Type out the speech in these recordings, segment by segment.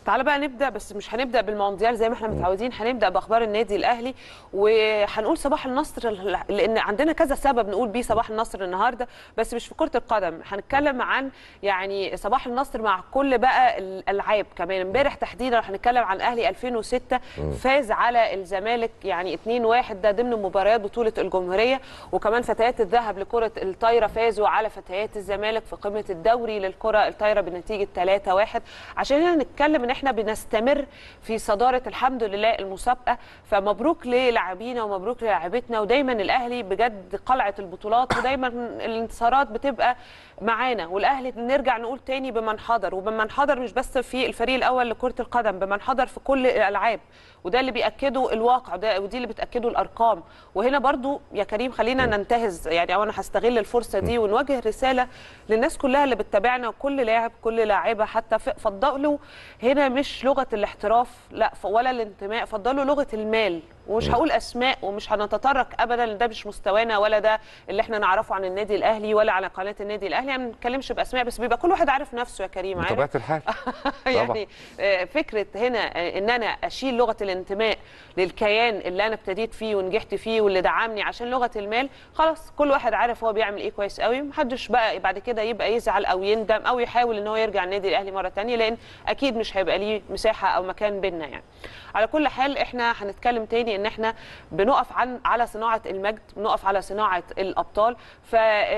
تعالى بقى نبدا بس مش هنبدا بالمونديال زي ما احنا متعودين هنبدا باخبار النادي الاهلي وهنقول صباح النصر لان عندنا كذا سبب نقول بيه صباح النصر النهارده بس مش في كره القدم هنتكلم عن يعني صباح النصر مع كل بقى الالعاب كمان امبارح تحديدا لو هنتكلم عن الاهلي 2006 فاز على الزمالك يعني 2-1 ده ضمن مباريات بطوله الجمهوريه وكمان فتيات الذهب لكره الطايره فازوا على فتيات الزمالك في قمه الدوري للكره الطايره بنتيجه 3-1 عشان هنا نتكلم ان احنا بنستمر في صداره الحمد لله المسابقه فمبروك للاعبينا ومبروك للاعبتنا ودايما الاهلي بجد قلعه البطولات ودايما الانتصارات بتبقى معانا والاهلي نرجع نقول تاني بمن حضر وبمن حضر مش بس في الفريق الاول لكره القدم بمن حضر في كل الالعاب وده اللي بياكده الواقع وده ودي اللي بتاكده الارقام وهنا برضو يا كريم خلينا ننتهز يعني او انا هستغل الفرصه دي ونوجه رساله للناس كلها اللي بتتابعنا وكل لاعب كل لاعبه حتى فضلوا هنا مش لغه الاحتراف لا ولا الانتماء فضلوا لغه المال ومش هقول اسماء ومش هنتطرق ابدا ده مش مستوانا ولا ده اللي احنا نعرفه عن النادي الاهلي ولا على قناه النادي الاهلي يعني ما بنتكلمش باسماء بس بيبقى كل واحد عارف نفسه يا كريم عارف بطبيعه الحال يعني فكره هنا ان انا اشيل لغه الانتماء للكيان اللي انا ابتديت فيه ونجحت فيه واللي دعمني عشان لغه المال خلاص كل واحد عارف هو بيعمل ايه كويس قوي محدش بقى بعد كده يبقى يزعل او يندم او يحاول ان هو يرجع النادي الاهلي مره ثانيه لان اكيد مش هيبقى ليه مساحه او مكان بينا يعني على كل حال احنا هنتكلم تاني ان احنا بنقف عن على صناعه المجد بنقف على صناعه الابطال ف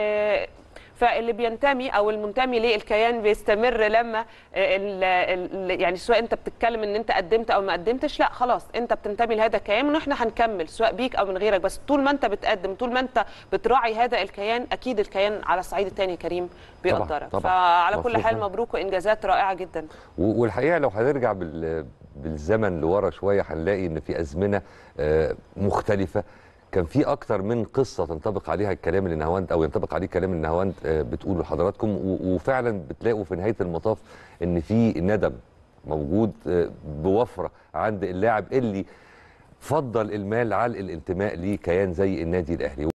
فاللي بينتمي او المنتمي للكيان بيستمر لما ال ال يعني سواء انت بتتكلم ان انت قدمت او ما قدمتش لا خلاص انت بتنتمي لهذا الكيان ونحن هنكمل سواء بيك او من غيرك بس طول ما انت بتقدم طول ما انت بتراعي هذا الكيان اكيد الكيان على الصعيد الثاني كريم بيقدرك فعلى كل حال مبروك وانجازات رائعه جدا والحقيقه لو هنرجع بال بالزمن لورا شويه هنلاقي ان في ازمنه مختلفه كان في اكتر من قصه تنطبق عليها الكلام اللي نهاوند او ينطبق عليه كلام اللي نهاوند بتقوله لحضراتكم وفعلا بتلاقوا في نهايه المطاف ان في ندم موجود بوفره عند اللاعب اللي فضل المال على الانتماء لكيان زي النادي الاهلي